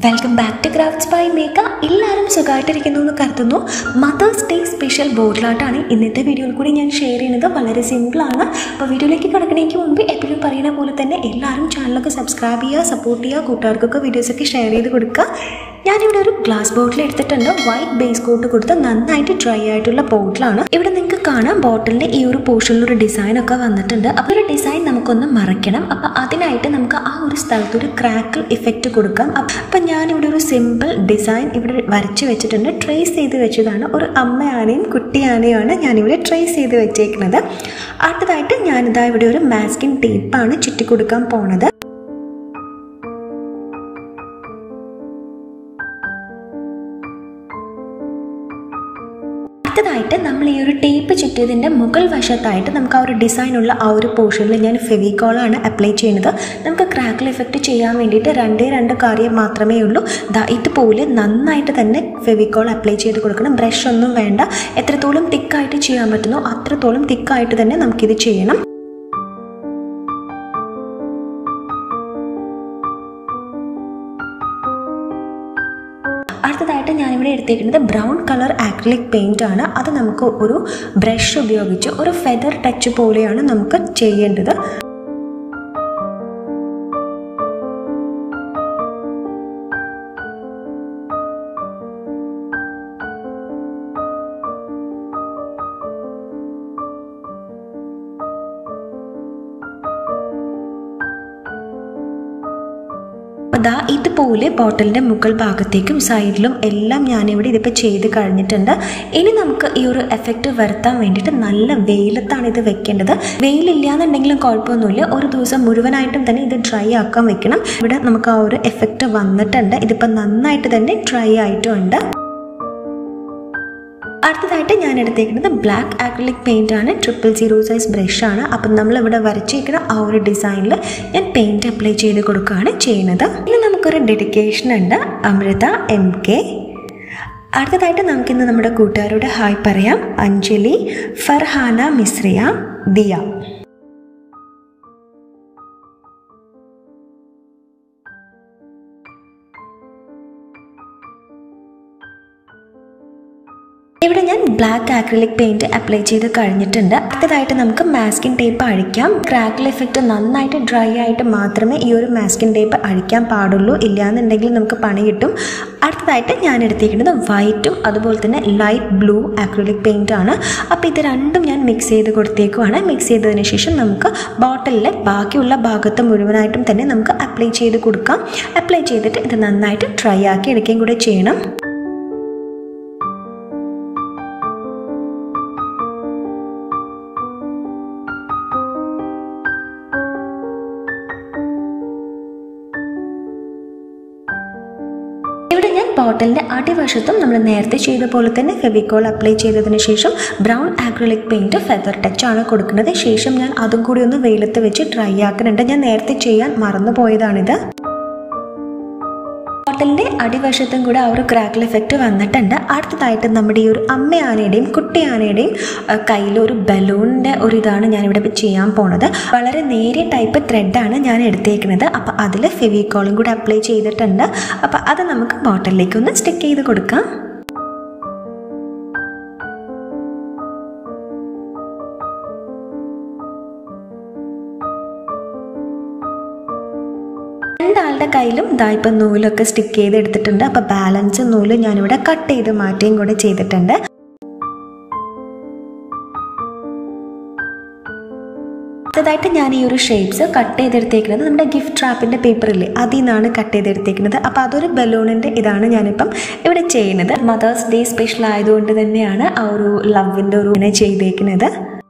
welcome back to crafts by Meka എല്ലാവരും സുഖമായിട്ടിരിക്കുന്നു എന്ന് കരുതുന്നു മദേഴ്സ് ഡേ സ്പെഷ്യൽ ബോട്ടിലായിട്ടാണ് ഇന്നത്തെ വീഡിയോയിൽ കൂടി ഞാൻ ഷെയർ ചെയ്യുന്നത് വളരെ സിമ്പിളാണ് അപ്പോൾ വീഡിയോയിലേക്ക് കിടക്കണമെങ്കിൽ മുമ്പ് എപ്പോഴും പറയുന്ന പോലെ തന്നെ എല്ലാവരും ചാനലൊക്കെ സബ്സ്ക്രൈബ് ചെയ്യുക സപ്പോർട്ട് ചെയ്യുക കൂട്ടുകാർക്കൊക്കെ വീഡിയോസൊക്കെ ഷെയർ ചെയ്ത് കൊടുക്കുക ഞാനിവിടെ ഒരു ഗ്ലാസ് ബോട്ടിൽ എടുത്തിട്ടുണ്ട് വൈറ്റ് ബേസ് കോട്ട് കൊടുത്ത് നന്നായിട്ട് ഡ്രൈ ആയിട്ടുള്ള ബോട്ടിലാണ് ഇവിടെ നിങ്ങൾക്ക് കാണാം ബോട്ടിലിൻ്റെ ഈ ഒരു പോർഷനിൽ ഒരു ഡിസൈൻ ഒക്കെ വന്നിട്ടുണ്ട് അപ്പോൾ ഒരു ഡിസൈൻ നമുക്കൊന്ന് മറയ്ക്കണം അപ്പോൾ അതിനായിട്ട് നമുക്ക് ആ ഒരു സ്ഥലത്ത് ഒരു ക്രാക്കിൾ ഇഫക്റ്റ് കൊടുക്കാം അപ്പം ഞാനിവിടെ ഒരു സിമ്പിൾ ഡിസൈൻ ഇവിടെ വരച്ച് വെച്ചിട്ടുണ്ട് ട്രേസ് ചെയ്ത് വെച്ചതാണ് ഒരു അമ്മയാനയും കുട്ടിയാനയുമാണ് ഞാനിവിടെ ട്രേസ് ചെയ്ത് വെച്ചേക്കുന്നത് അടുത്തതായിട്ട് ഞാനിതാ ഇവിടെ ഒരു മാസ്കിൻ ടേപ്പാണ് ചുറ്റി കൊടുക്കാൻ പോണത് അടുത്തതായിട്ട് നമ്മൾ ഈ ഒരു ടേപ്പ് ചുറ്റിയതിൻ്റെ മുകൾ വശത്തായിട്ട് നമുക്ക് ആ ഒരു ഡിസൈനുള്ള ആ ഒരു പോർഷനിൽ ഞാൻ ഫെവിക്കോളാണ് അപ്ലൈ ചെയ്യുന്നത് നമുക്ക് ക്രാക്കിൾ എഫക്റ്റ് ചെയ്യാൻ വേണ്ടിയിട്ട് രണ്ടേ രണ്ട് കാര്യം മാത്രമേ ഉള്ളൂ ദാ ഇതുപോലെ നന്നായിട്ട് തന്നെ ഫെവിക്കോൾ അപ്ലൈ ചെയ്ത് കൊടുക്കണം ബ്രഷ് ഒന്നും വേണ്ട എത്രത്തോളം തിക്കായിട്ട് ചെയ്യാൻ പറ്റുന്നോ അത്രത്തോളം തിക്കായിട്ട് തന്നെ നമുക്കിത് ചെയ്യണം അടുത്തതായിട്ട് ഞാനിവിടെ എടുത്തേക്കുന്നത് ബ്രൗൺ കളർ ആക്രിലിക് പെയിൻ്റ് ആണ് അത് നമുക്ക് ഒരു ബ്രഷ് ഉപയോഗിച്ച് ഒരു ഫെദർ ടച്ച് പോലെയാണ് നമുക്ക് ചെയ്യേണ്ടത് ദാ ഇതുപോലെ ബോട്ടിലിൻ്റെ മുകൾ ഭാഗത്തേക്കും സൈഡിലും എല്ലാം ഞാനിവിടെ ഇതിപ്പോൾ ചെയ്ത് കഴിഞ്ഞിട്ടുണ്ട് ഇനി നമുക്ക് ഈ ഒരു എഫക്റ്റ് വരുത്താൻ വേണ്ടിയിട്ട് നല്ല വെയിലത്താണ് ഇത് വെക്കേണ്ടത് വെയിലില്ല എന്നുണ്ടെങ്കിലും കുഴപ്പമൊന്നുമില്ല ഒരു ദിവസം മുഴുവനായിട്ടും തന്നെ ഇത് ഡ്രൈ ആക്കാൻ വെക്കണം ഇവിടെ നമുക്ക് ആ ഒരു എഫക്റ്റ് വന്നിട്ടുണ്ട് ഇതിപ്പോൾ നന്നായിട്ട് തന്നെ ഡ്രൈ ആയിട്ടുമുണ്ട് അടുത്തതായിട്ട് ഞാൻ എടുത്തേക്കുന്നത് ബ്ലാക്ക് ആക്രിലിക് പെയിൻ്റ് ആണ് ട്രിപ്പിൾ സീറോ സൈസ് ബ്രഷാണ് അപ്പം നമ്മളിവിടെ വരച്ചേക്കുന്ന ആ ഒരു ഡിസൈനിൽ ഞാൻ പെയിൻറ്റ് അപ്ലൈ ചെയ്ത് കൊടുക്കുകയാണ് ചെയ്യുന്നത് ഇനി നമുക്കൊരു ഡെഡിക്കേഷൻ ഉണ്ട് അമൃത എം കെ അടുത്തതായിട്ട് നമുക്കിന്ന് നമ്മുടെ കൂട്ടുകാരോട് ഹായ് പറയാം അഞ്ജലി ഫർഹാന മിശ്രിയ ദിയ ഇവിടെ ഞാൻ ബ്ലാക്ക് ആക്രിലിക് പെയിന്റ് അപ്ലൈ ചെയ്ത് കഴിഞ്ഞിട്ടുണ്ട് അടുത്തതായിട്ട് നമുക്ക് മാസ്കിൻ ടേപ്പ് അഴിക്കാം ക്രാക്കിൾ എഫക്റ്റ് നന്നായിട്ട് ഡ്രൈ ആയിട്ട് മാത്രമേ ഈ ഒരു മാസ്കിൻ ടേപ്പ് അഴിക്കാൻ പാടുള്ളൂ ഇല്ലയെന്നുണ്ടെങ്കിൽ നമുക്ക് പണി കിട്ടും അടുത്തതായിട്ട് ഞാൻ എടുത്തിരിക്കുന്നത് വൈറ്റും അതുപോലെ തന്നെ ലൈറ്റ് ബ്ലൂ ആക്രിലിക് പെയിന്റ് ആണ് അപ്പോൾ ഇത് രണ്ടും ഞാൻ മിക്സ് ചെയ്ത് കൊടുത്തേക്കുവാണ് മിക്സ് ചെയ്തതിന് ശേഷം നമുക്ക് ബോട്ടിലിലെ ബാക്കിയുള്ള ഭാഗത്ത് മുഴുവനായിട്ടും തന്നെ നമുക്ക് അപ്ലൈ ചെയ്ത് കൊടുക്കാം അപ്ലൈ ചെയ്തിട്ട് ഇത് നന്നായിട്ട് ഡ്രൈ ആക്കി എടുക്കുകയും കൂടെ ചെയ്യണം ഇവിടെ ഞാൻ ബോട്ടിലിൻ്റെ അടിവശത്തും നമ്മൾ നേരത്തെ ചെയ്ത പോലെ തന്നെ ഫെവിക്കോൾ അപ്ലൈ ചെയ്തതിന് ശേഷം brown acrylic paint feather touch ആണ് കൊടുക്കുന്നത് ശേഷം ഞാൻ അതും കൂടി ഒന്ന് വെയിലത്ത് വെച്ച് ഡ്രൈ ആക്കുന്നുണ്ട് ഞാൻ നേരത്തെ ചെയ്യാൻ മറന്നു പോയതാണിത് ബോട്ടലിൻ്റെ അടിവശത്തും കൂടെ ആ ഒരു ക്രാക്കിൾ എഫക്റ്റ് വന്നിട്ടുണ്ട് അടുത്തതായിട്ട് നമ്മുടെ ഈ ഒരു അമ്മയാനയുടെയും കുട്ടിയാനയുടെയും കയ്യിൽ ഒരു ബലൂണിൻ്റെ ഒരു ഇതാണ് ഞാനിവിടെ ചെയ്യാൻ പോണത് വളരെ നേരിയ ടൈപ്പ് ത്രെഡാണ് ഞാൻ എടുത്തേക്കുന്നത് അപ്പോൾ അതിൽ ഫെവിക്കോളും കൂടി അപ്ലൈ ചെയ്തിട്ടുണ്ട് അപ്പോൾ അത് നമുക്ക് ബോട്ടലിലേക്ക് ഒന്ന് സ്റ്റിക്ക് ചെയ്ത് കൊടുക്കാം രണ്ടാളുടെ കയ്യിലും ഇതാ ഇപ്പം നൂലൊക്കെ സ്റ്റിക്ക് ചെയ്ത് എടുത്തിട്ടുണ്ട് അപ്പോൾ ബാലൻസ് നൂല് ഞാനിവിടെ കട്ട് ചെയ്ത് മാറ്റുകയും കൂടെ ചെയ്തിട്ടുണ്ട് അടുത്തതായിട്ട് ഞാൻ ഈ ഒരു ഷേപ്സ് കട്ട് ചെയ്തെടുത്തേക്കുന്നത് നമ്മുടെ ഗിഫ്റ്റ് ട്രാപ്പിൻ്റെ പേപ്പറില്ലേ അതിൽ നിന്നാണ് കട്ട് ചെയ്തെടുത്തേക്കുന്നത് അപ്പോൾ അതൊരു ബലൂണിൻ്റെ ഇതാണ് ഞാനിപ്പം ഇവിടെ ചെയ്യുന്നത് മദേഴ്സ് ഡേ സ്പെഷ്യൽ ആയതുകൊണ്ട് തന്നെയാണ് ആ ഒരു ലവിൻ്റെ ഒരു ഇങ്ങനെ ചെയ്തേക്കുന്നത്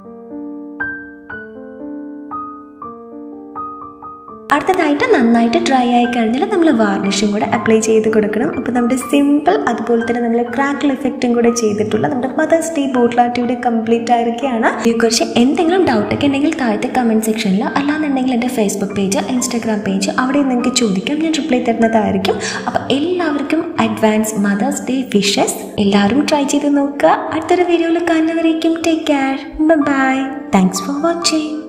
അടുത്തതായിട്ട് നന്നായിട്ട് ഡ്രൈ ആയി കഴിഞ്ഞാൽ നമ്മൾ വാർണിഷും കൂടെ അപ്ലൈ ചെയ്ത് കൊടുക്കണം അപ്പോൾ നമ്മുടെ സിമ്പിൾ അതുപോലെ തന്നെ നമ്മൾ ക്രാക്കിൾ എഫക്റ്റും കൂടെ ചെയ്തിട്ടുള്ള നമ്മുടെ മദേഴ്സ് ഡേ ബോട്ടിലാട്ടിയുടെ കംപ്ലീറ്റ് ആയിരിക്കുകയാണ് ഇതിനെക്കുറിച്ച് എന്തെങ്കിലും ഡൗട്ടൊക്കെ ഉണ്ടെങ്കിൽ താഴത്തെ കമൻറ്റ് സെക്ഷനിൽ അല്ലാന്നുണ്ടെങ്കിൽ എൻ്റെ ഫേസ്ബുക്ക് പേജ് ഇൻസ്റ്റാഗ്രാം പേജ് അവിടെ നിങ്ങൾക്ക് ചോദിക്കാം ഞാൻ റിപ്ലൈ തരുന്നതായിരിക്കും അപ്പോൾ എല്ലാവർക്കും അഡ്വാൻസ് മദേഴ്സ് ഡേ വിഷസ് എല്ലാവരും ട്രൈ ചെയ്ത് നോക്കുക അടുത്തൊരു വീഡിയോയിൽ കാണുന്നവരേക്കും take care bye thanks for watching